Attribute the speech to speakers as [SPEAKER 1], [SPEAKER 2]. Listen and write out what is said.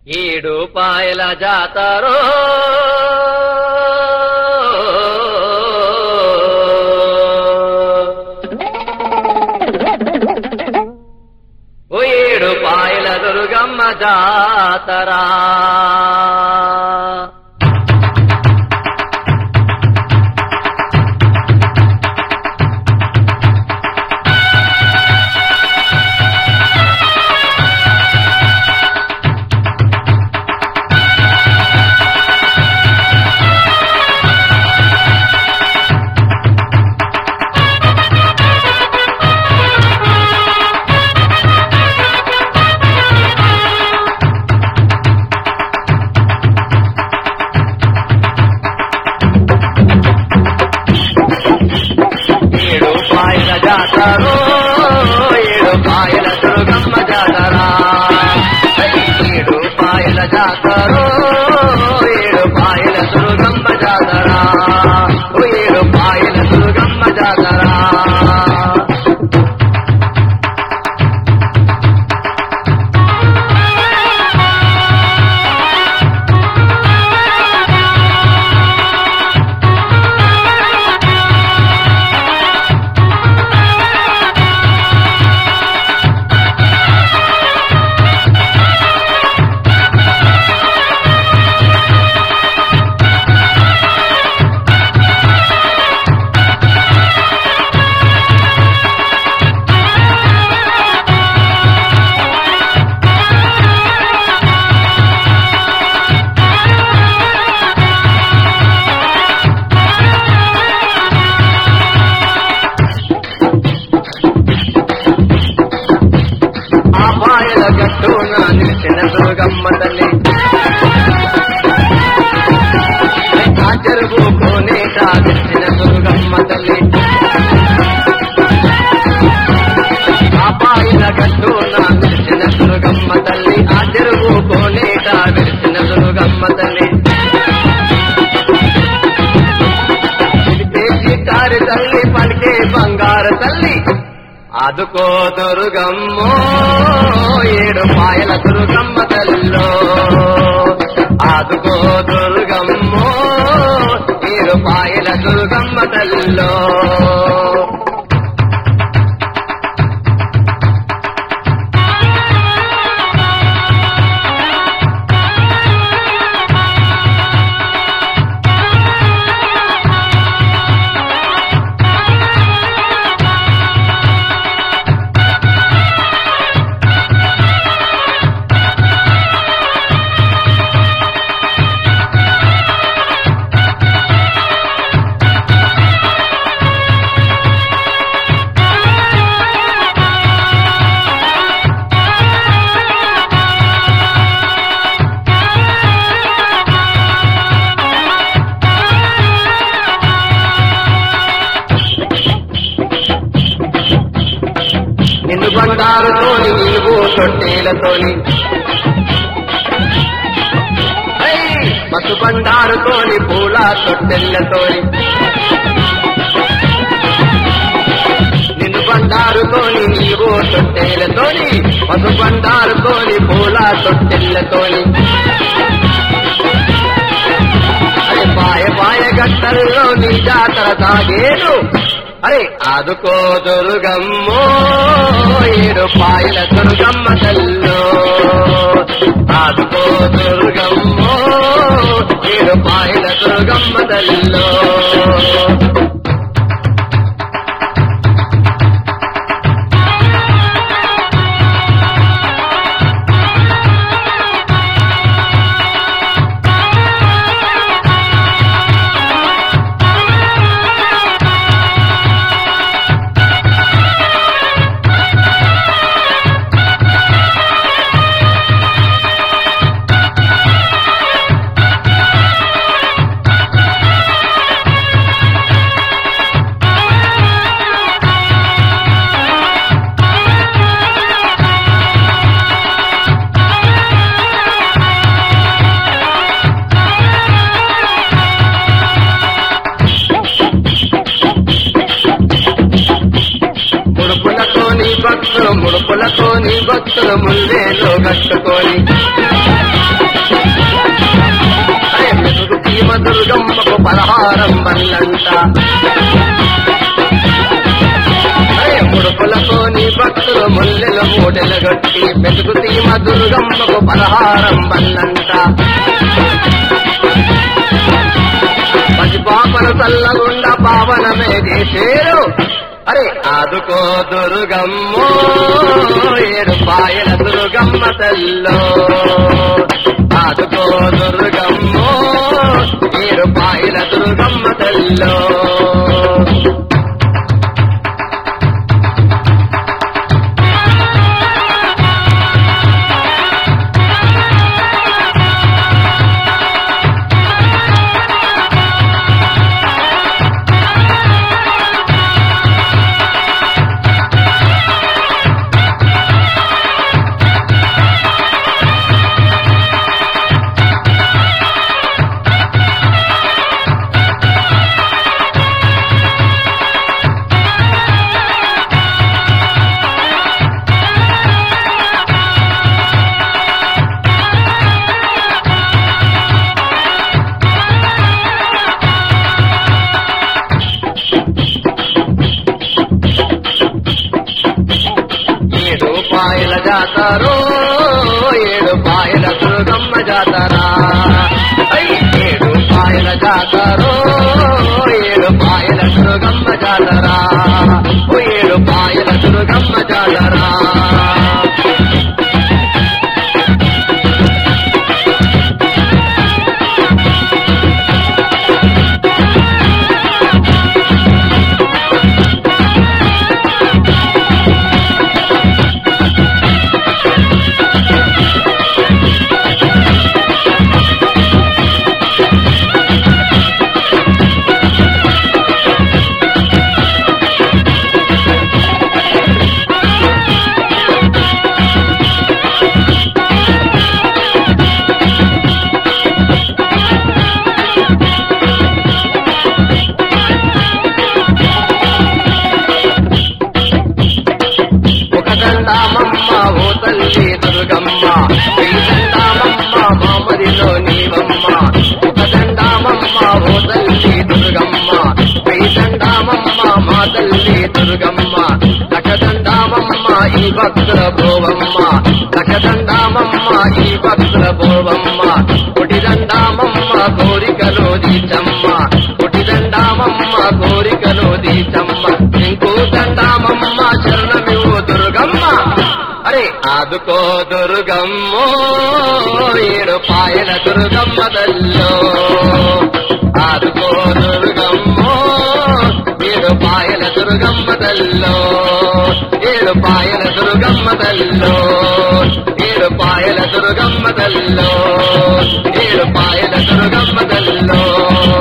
[SPEAKER 1] ఏడు పాయల జాతరో ఓ ఏడు పాయల దుర్గమ్మ జాతరా ఏడు పాయల జాతరో ఏడు పాయల దుర్గమ్మ జాతరా ఏడు పాయల జాతరో ఏడు పాయల దుర్గమ్మ జాతరా ఓ ఏడు పాయల దుర్గమ్మ జాతరా ఆ పాయల గట్టున నిలిచిన దుర్గమ్మ తల్లి ఆ చెరువు కోనేట నిలిచిన దుర్గమ్మ తల్లి ఆ పాయల గట్టున నిలిచిన దుర్గమ్మ తల్లి ఆ చెరువు కోనేట నిలిచిన దుర్గమ్మ తల్లి పిలిపేసి కారి తల్లి పలికే బంగారు తల్లి అదుకో దుర్గమ్మో ఏడు పాయల దుర్గమ్మ తల్లో అదుకో దుర్గమ్మో ఏడు పాయల దుర్గమ్మ తల్లో నిన్ను బంగారుతోని నీవు తొట్టేలతోని ఐ! మసు బండారుతోని పూల తొట్టెళ్ళతోని నిన్ను బండారుతోని నీవు తొట్టేలతోని మసు బండారుతోని పూల తొట్టెళ్ళతోని అరే పాయ పాయ గట్టల్లో నీ జాతర సాగేను అరే ఆదుకో దుర్గమ్మో ఏడు పాయల దుర్గమ్మ తల్లో ఆదుకో దుర్గమ్మో ఏడు పాయల దుర్గమ్మ తల్లో ముడుపులతో నీ భక్తులు ముల్లేలో కట్టుకొని పలహారం వల్లంట అరే ముడుపులతో నీ భక్తులు ముల్లెలు మూటెలు గట్టి పెతుకు తీమ దుర్గమ్మకు పలహారం వల్లంట పసిపాపను చల్లగుండా పావనమే చేసేరు అరే ఆదుకో దుర్గమ్మో ఏడు పాయల దుర్గమ్మ తల్లో ఆదుకో దుర్గమ్మో ఏడు పాయల దుర్గమ్మ తల్లో ఏడు పాయల జాతరో ఏడు పాయల దుర్గమ్మ జాతరా ఐ, ఏడు పాయల జాతరో ఏడు పాయల దుర్గమ్మ జాతరా ఓ ఏడు పాయల దుర్గమ్మ జాతరా ఒక దండామమ్మ ఓ తల్లి దుర్గమ్మ వెయ్యి దండామమ్మ మామదిలో నీవమ్మ ఒక దండామమ్మ ఓ తల్లి దుర్గమ్మ వెయ్యి దండామమ్మ మా తల్లి దుర్గమ్మ లక్షదండామమ్మ ఈ భక్తుల భోవమ్మ లక్షదండామమ్మ ఈ భక్తుల భోవమ్మ కొటిదండామమ్మ కోరికలు దీచమ్మ కొటిదండామమ్మ కోరికలు దీచమ్మ ఇంకో దండామమ్మ శరణమివు దుర్గమ్మ అరే ఆదుకో దుర్గమ్మో ఏడు పాయల దుర్గమ్మ తల్లో ఆదుకో దుర్గమ్మో ఏడు పాయల దుర్గమ్మ తల్లో ఏడు పాయల దుర్గమ్మ తల్లో ఏడు పాయల దుర్గమ్మ తల్లో ఏడు పాయల దుర్గమ్మ తల్లో